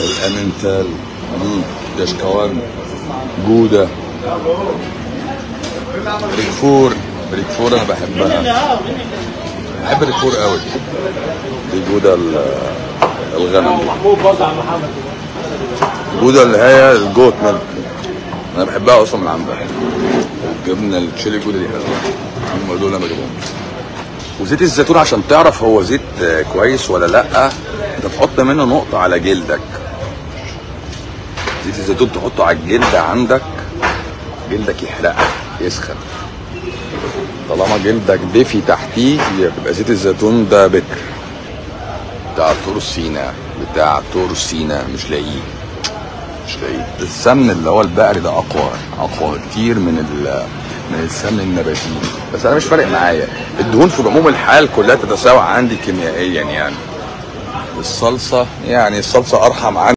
الامنتال مم. دشكوان جوده ريكفور ريكفور انا بحبها بحب ريكفور قوي دي جوده ال- الغنم دي محمود برضه عم محمد الجوده اللي هي الجوت ميلك انا بحبها اصلا من عندها الجبنه التشيلي جوده دي حلوه هم دول انا بجيبهم وزيت الزيتون عشان تعرف هو زيت آه، كويس ولا لا انت تحط منه نقطه على جلدك زيت الزيتون تحطه على الجلد عندك جلدك يحرقك يسخن طالما جلدك دفي تحتيه يبقى زيت الزيتون ده بكر بتاع طور سينا بتاع طور سينا مش لاقيه مش لاقيه السمن اللي هو البقري ده اقوى اقوى كتير من ال من السمن النباتي بس انا مش فارق معايا الدهون في العموم الحال كلها تتساوى عندي كيميائيا يعني الصلصه يعني الصلصه ارحم عندي